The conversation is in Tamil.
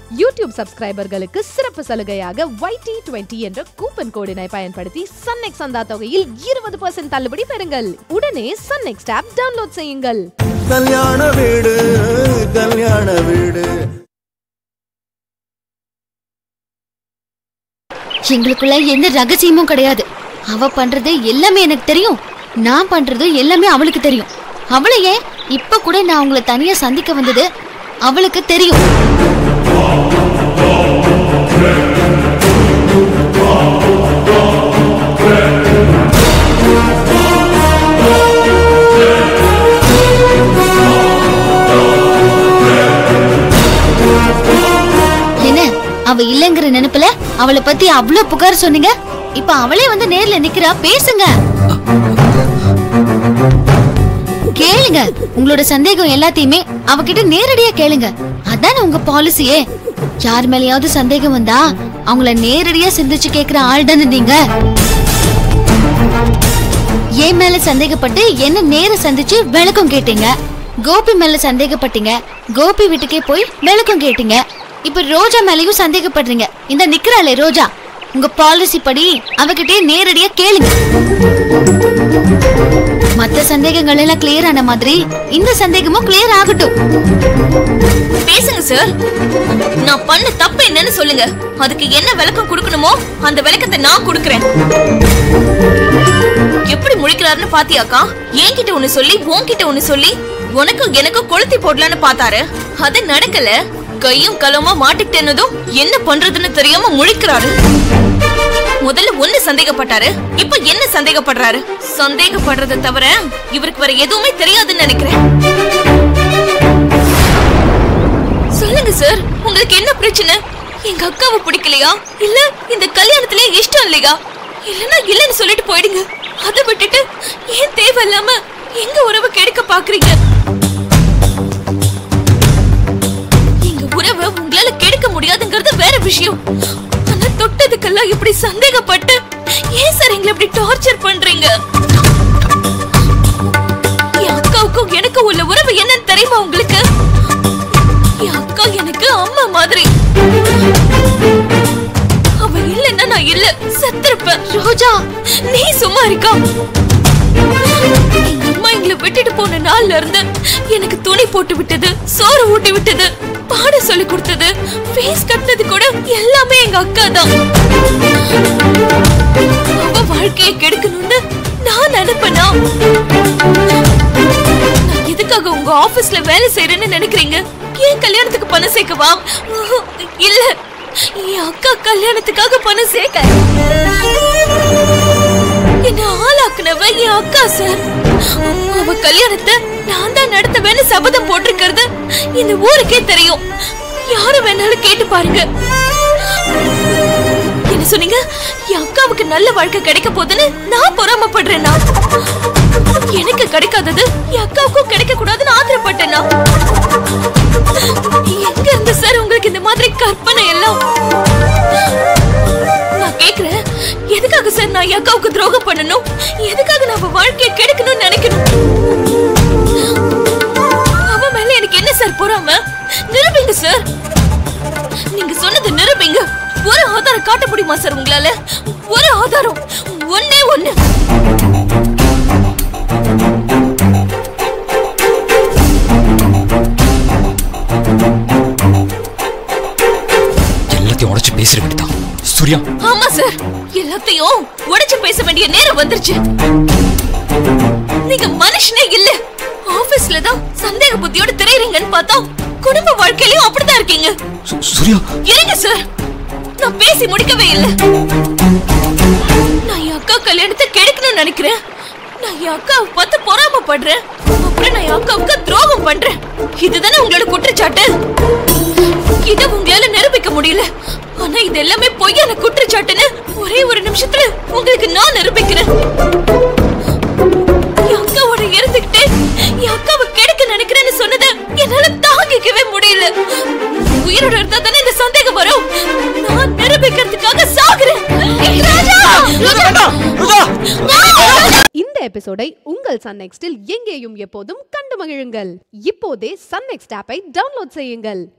யூடியூப் சப்ஸ்கிரைபர்களுக்கு சிறப்பு சலுகையாக YT டுவெண்ட்டி என்ற கூப்பன் கோடினை பயன்படுத்தி சன்நெக்ஸ் சந்தா தொகையில் இருபது பர்சன்ட் தள்ளுபடி பெறுங்கள் உடனே சன்நெக்ஸ் ஆப் டவுன்லோட் செய்யுங்கள் கல்யாண வீடு கல்யாண வீடு எங்களுக்குள்ள எந்த ரகசியமும் கிடையாது அவ பண்றது எல்லாமே எனக்கு தெரியும் நான் பண்றது எல்லாமே அவளுக்கு தெரியும் அவளை ஏன் இப்ப கூட நான் உங்களை தனியா சந்திக்க வந்தது அவளுக்கு தெரியும் என்ன அவ இல்லங்கிற நினைப்புல அவளை பத்தி அவ்ளோ புகார் சொன்னீங்க இப்ப அவளே வந்து நேர்ல நிக்கிறா பேசுங்க கேளுங்க உங்களோட சந்தேகம் எல்லாத்தையுமே அவகிட்ட நேரடியா கேளுங்க அதானே உங்க பாலிசியே யார் மேலயாவது சந்தேகம் வந்தா அவங்கள நேரடியா சிந்திச்சு கேக்குற ஆள் தானே நீங்க என் மேல சந்தேகப்பட்டு என்ன நேர சந்திச்சு விளக்கம் கேட்டீங்க கோபி மேல சந்தேகப்பட்டீங்க கோபி வீட்டுக்கே போய் விளக்கம் கேட்டீங்க இப்ப ரோஜா மேலயும் சந்தேகப்படுறீங்க இந்த நிக்கிறாளே ரோஜா உங்க பாலிசி படி அவகிட்டே நேரடியா கேளுங்க மத்த சந்தேகங்கள் எல்லாம் கிளியர் ஆன மாதிரி இந்த சந்தேகமும் கிளியர் ஆகட்டும் பேசுங்க சார் நான் பண்ண தப்பு என்னன்னு சொல்லுங்க அதுக்கு என்ன விளக்கம் கொடுக்கணுமோ அந்த விளக்கத்தை நான் கொடுக்கறேன் எப்படி முழிக்கிறாருன்னு பாத்தியாக்கா என்கிட்ட ஒண்ணு சொல்லி உன்கிட்ட ஒண்ணு சொல்லி உனக்கும் எனக்கும் கொளுத்தி போடலான்னு பார்த்தாரு அது நடக்கல கையும் களவுமா மாட்டிக்கிட்டேன்னதும் என்ன பண்றதுன்னு தெரியாம முழிக்கிறாரு முதல்ல ஒண்ணு சந்தேகப்பட்டாரு இப்ப என்ன சந்தேகப்படுறாரு சந்தேகப்படுறதை தவிர இவருக்கு வேற எதுவுமே தெரியாதுன்னு நினைக்கிறேன் சொல்லுங்க சார் உங்களுக்கு என்ன பிரச்சனை எங்க அக்காவை பிடிக்கலையா இல்ல இந்த கல்யாணத்துல இஷ்டம் இல்லையா இல்லனா இல்லன்னு சொல்லிட்டு போயிடுங்க அதை விட்டுட்டு ஏன் தேவையில்லாம எங்க உறவு கெடுக்க பாக்குறீங்க எங்க உறவை உங்களால கெடுக்க முடியாதுங்கிறது வேற விஷயம் ஆனா தொட்டதுக்கெல்லாம் இப்படி சந்தேகப்பட்டு ஏன் சார் எங்களை இப்படி டார்ச்சர் பண்றீங்க என் அக்காவுக்கும் எனக்கும் உள்ள உறவு என்னன்னு தெரியுமா உங்களுக்கு என் அக்கா எனக்கு அம்மா மாதிரி அவ இல்லைன்னா நான் இல்ல செத்திருப்பேன் ரோஜா நீ சும்மா இருக்கா எங்க அம்மா எங்களை விட்டுட்டு போன நாள்ல இருந்து எனக்கு துணி போட்டு விட்டது சோறு ஊட்டி விட்டது பாட சொல்லி கொடுத்தது ஃபீஸ் கட்டினது கூட எல்லாமே எங்க அக்கா தான் அவ வாழ்க்கையை கெடுக்கணும்னு நான் நினைப்பேனா நான் எதுக்காக உங்க ஆபீஸ்ல வேலை செய்யறேன்னு நினைக்கிறீங்க ஏன் கல்யாணத்துக்கு பணம் சேர்க்கவா இல்ல என் அக்கா கல்யாணத்துக்காக பணம் சேர்க்க என்ன ஆளாக்குனவ என் அக்கா சார் அவ கல்யாணத்தை நான் தான் நடத்துவேன்னு சபதம் போட்டிருக்கிறது இந்த ஊருக்கே தெரியும் யாரு வேணாலும் கேட்டு பாருங்க என்ன சொன்னீங்க என் அக்காவுக்கு நல்ல வாழ்க்கை கிடைக்க போகுதுன்னு நான் பொறாமப்படுறேனா எனக்கு கிடைக்காதது என் அக்காவுக்கும் கிடைக்க கூடாதுன்னு ஆத்திரப்பட்டேனா எங்க இருந்து சார் உங்களுக்கு இந்த மாதிரி கற்பனை எல்லாம் நான் கேக்குறேன் எதுக்காக சார் நான் என் அக்காவுக்கு துரோகம் பண்ணணும் எதுக்காக நான் அவ வாழ்க்கையை கெடுக்கணும்னு நினைக்கணும் அவ மேல எனக்கு என்ன சார் பொறாம நிரூபிங்க சார் நீங்க சொன்னது நிரூபிங்க ஒரு ஆதாரம் காட்ட முடியுமா சார் உங்களால ஒரு ஆதாரம் ஒண்ணே ஒண்ணு எல்லாத்தையும் உடைச்சு பேசிட வேண்டியதான் சூர்யா ஆமா சார் எல்லாத்தையும் உடைச்சு பேச வேண்டிய நேரம் வந்துருச்சு நீங்க மனுஷனே இல்ல ஆபீஸ்ல தான் சந்தேக புத்தியோட திரையறீங்கன்னு பார்த்தா குடும்ப வாழ்க்கையிலயும் அப்படிதான் இருக்கீங்க சு- சூர்யா இருங்க சார் நான் பேசி முடிக்கவே இல்ல நான் என் அக்கா கல்யாணத்தை கெடுக்கணும்னு நினைக்கிறேன் நான் என் அக்காவை பார்த்து பொறாமப்படுறேன் அப்புறம் நான் என் அக்காவுக்கு துரோகம் பண்றேன் இதுதானே உங்களோட குற்றச்சாட்டு இத உங்களால நிரூபிக்க முடியல ஆனா இது எல்லாமே பொய்யான குற்றச்சாட்டுன்னு ஒரே ஒரு நிமிஷத்துல உங்களுக்கு நான் நிரூபிக்கிறேன் என் அக்காவோட இருந்துகிட்டு என் அக்காவை கெடுக்க நினைக்கிறேன்னு சொன்னதை என்னால தாங்கிக்கவே முடியல உயிரோட இருந்தா தானே இந்த சந்தேகம் வரும் நான் நிரூபிக்கிறதுக்காக சாகுறேன் ஏய், ராஜா! இந்த எபிசோடை உங்கள் சன் நெக்ஸ்டில் எங்கேயும் எப்போதும் கண்டு மகிழுங்கள் இப்போதே சன் நெக்ஸ்ட் ஆப்பை டவுன்லோட் செய்யுங்கள்